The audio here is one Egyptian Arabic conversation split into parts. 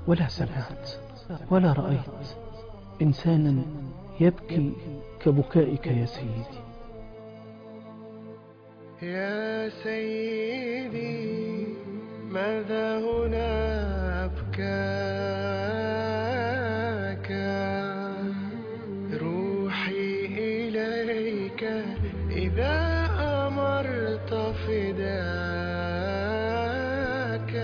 ولا سمعت ولا رأيت إنسانا يبكي كبكائك يا سيدي يا سيدي ماذا هنا أبكاك روحي إليك إذا أمرت فداك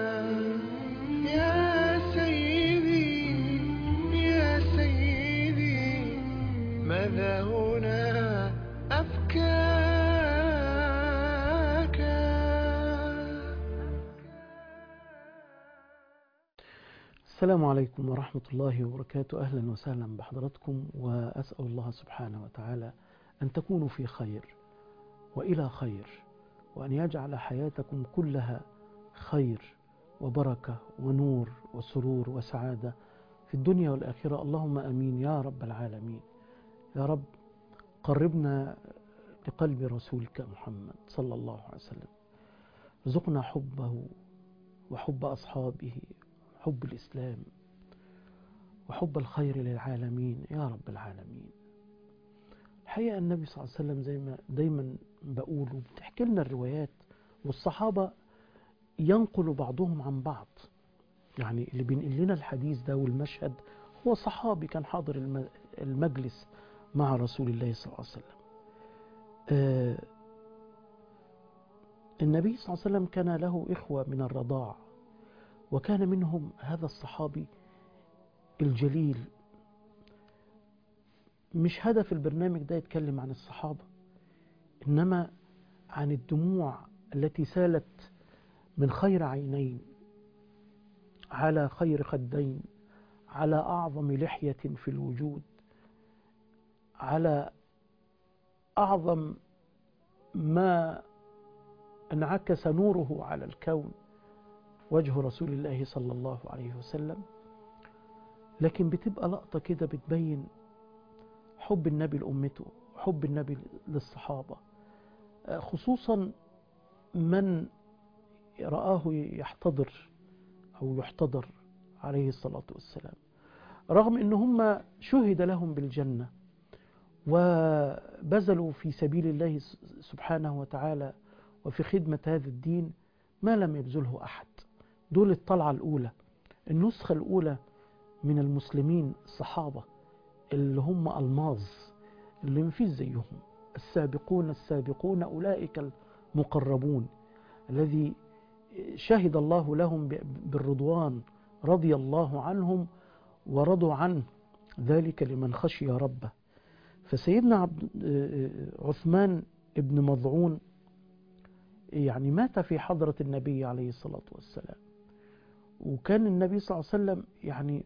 يا سيدي يا سيدي ماذا هنا أبكاك السلام عليكم ورحمة الله وبركاته أهلا وسهلا بحضراتكم وأسأل الله سبحانه وتعالى أن تكونوا في خير وإلى خير وأن يجعل حياتكم كلها خير وبركة ونور وسرور وسعادة في الدنيا والآخرة اللهم أمين يا رب العالمين يا رب قربنا لقلب رسولك محمد صلى الله عليه وسلم ارزقنا حبه وحب أصحابه حب الإسلام وحب الخير للعالمين يا رب العالمين الحقيقة النبي صلى الله عليه وسلم زي ما دايما بقول وبتحكي لنا الروايات والصحابة ينقل بعضهم عن بعض يعني اللي بينقل لنا الحديث ده والمشهد هو صحابي كان حاضر الم- المجلس مع رسول الله صلى الله عليه وسلم آه، النبي صلى الله عليه وسلم كان له إخوة من الرضاع وكان منهم هذا الصحابي الجليل مش هدف البرنامج ده يتكلم عن الصحابة إنما عن الدموع التي سالت من خير عينين على خير خدين على أعظم لحية في الوجود على أعظم ما انعكس نوره على الكون وجه رسول الله صلى الله عليه وسلم لكن بتبقى لقطة كده بتبين حب النبي لأمته حب النبي للصحابة آه، خصوصا من رآه يحتضر أو يحتضر عليه الصلاة والسلام رغم أن هم شهد لهم بالجنة وبذلوا في سبيل الله سبحانه وتعالى وفي خدمة هذا الدين ما لم يبذله أحد دول الطلعة الأولى النسخة الأولى من المسلمين الصحابة اللي هم ألماظ اللي مفيش زيهم السابقون السابقون أولئك المقربون الذي شهد الله لهم بالرضوان رضي الله عنهم ورضوا عنه ذلك لمن خشي ربه فسيدنا عبد عثمان ابن مضعون يعني مات في حضرة النبي عليه الصلاة والسلام وكان النبي صلى الله عليه وسلم يعني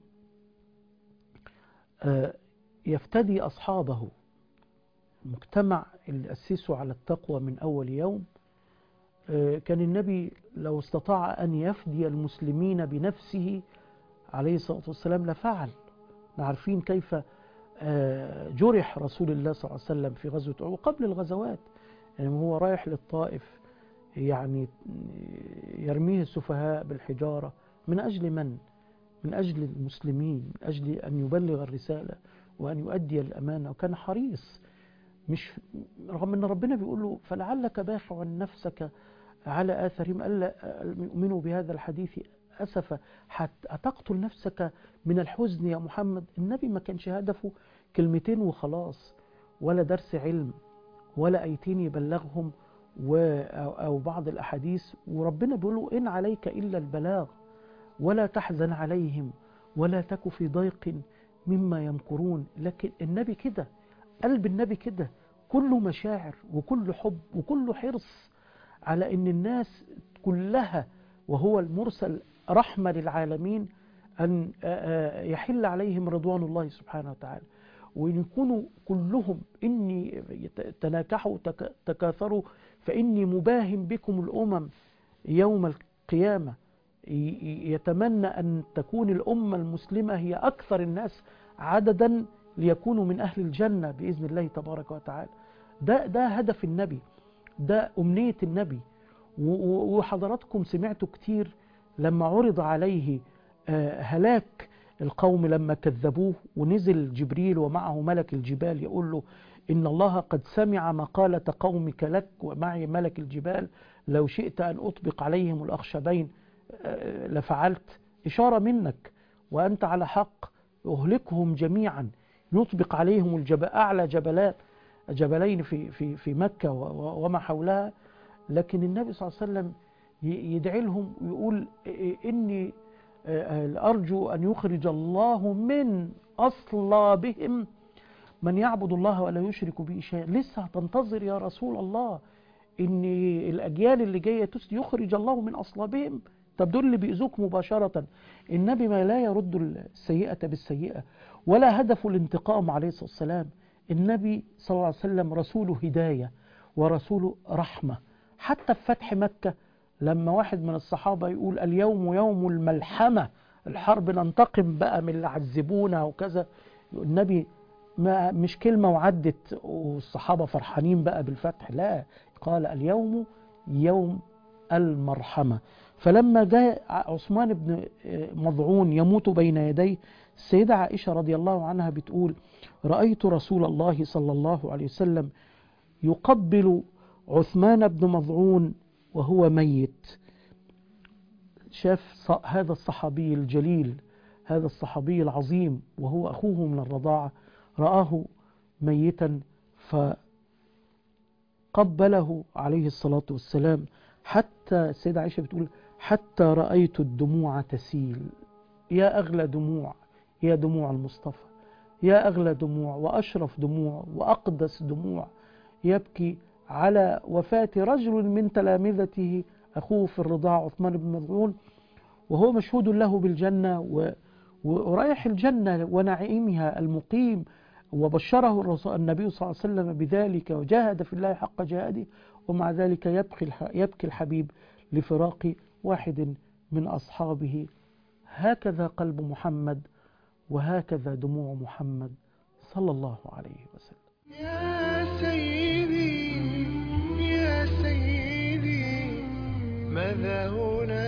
آه، يفتدي أصحابه مجتمع اللي أسسوا على التقوى من أول يوم آه، كان النبي لو استطاع أن يفدي المسلمين بنفسه عليه الصلاة والسلام لفعل عارفين كيف آه، جرح رسول الله صلى الله عليه وسلم في غزوة أحد وقبل الغزوات يعني هو رايح للطائف يعني يرميه السفهاء بالحجارة من أجل من؟ من أجل المسلمين من أجل أن يبلغ الرسالة وأن يؤدي الأمانة وكان حريص مش رغم أن ربنا بيقول له فلعلك باخع نفسك على آثارهم ألا يؤمنوا بهذا الحديث أسفا حتى أتقتل نفسك من الحزن يا محمد النبي ما كانش هدفه كلمتين وخلاص ولا درس علم ولا أيتين يبلغهم و أو أو بعض الأحاديث وربنا بيقول له إن عليك إلا البلاغ ولا تحزن عليهم ولا تك في ضيق مما يمكرون لكن النبي كده قلب النبي كده كله مشاعر وكله حب وكله حرص على ان الناس كلها وهو المرسل رحمة للعالمين أن يحل عليهم رضوان الله سبحانه وتعالى وإن يكونوا كلهم إني تناكحوا تكاثروا فإني مباهم بكم الأمم يوم القيامة يتمنى أن تكون الأمة المسلمة هي أكثر الناس عددا ليكونوا من أهل الجنة بإذن الله تبارك وتعالى ده, ده هدف النبي ده أمنية النبي وحضراتكم سمعتوا كتير لما عرض عليه آه، هلاك القوم لما كذبوه ونزل جبريل ومعه ملك الجبال يقول له إن الله قد سمع مقالة قومك لك ومعي ملك الجبال لو شئت أن أطبق عليهم الأخشبين آه، لفعلت إشارة منك وأنت على حق أهلكهم جميعا يطبق عليهم الجبل أعلى جبلات جبلين في في في مكة و- و- وما حولها لكن النبي صلى الله عليه وسلم ي- يدعي لهم ويقول إ- إني آه، آه، أرجو أن يخرج الله من أصلابهم من يعبد الله ولا يشرك به شيئا لسه هتنتظر يا رسول الله ان الاجيال اللي جايه تس- يخرج الله من اصلابهم طب دول اللي بيأذوك مباشره النبي ما لا يرد السيئه بالسيئه ولا هدف الانتقام عليه الصلاه والسلام النبي صلى الله عليه وسلم رسول هدايه ورسول رحمه حتى في فتح مكه لما واحد من الصحابه يقول اليوم يوم الملحمه الحرب ننتقم بقى من اللي عذبونا وكذا النبي ما مش كلمة وعدت والصحابة فرحانين بقى بالفتح لا قال اليوم يوم المرحمة فلما جاء عثمان بن مضعون يموت بين يديه السيدة عائشة رضي الله عنها بتقول رأيت رسول الله صلى الله عليه وسلم يقبل عثمان بن مضعون وهو ميت شاف ص- هذا الصحابي الجليل هذا الصحابي العظيم وهو أخوه من الرضاعة رآه ميتا فقبله عليه الصلاة والسلام حتى السيدة عائشة بتقول حتى رأيت الدموع تسيل يا أغلى دموع يا دموع المصطفى يا أغلى دموع وأشرف دموع وأقدس دموع يبكي على وفاة رجل من تلامذته أخوه في الرضاع عثمان بن مظعون وهو مشهود له بالجنة و ورايح الجنة ونعيمها المقيم وبشره الرسول النبي صلى الله عليه وسلم بذلك وجاهد في الله حق جهاده ومع ذلك يبكي الح- يبكي الحبيب لفراق واحد من أصحابه هكذا قلب محمد وهكذا دموع محمد صلى الله عليه وسلم يا سيدي يا سيدي ماذا هناك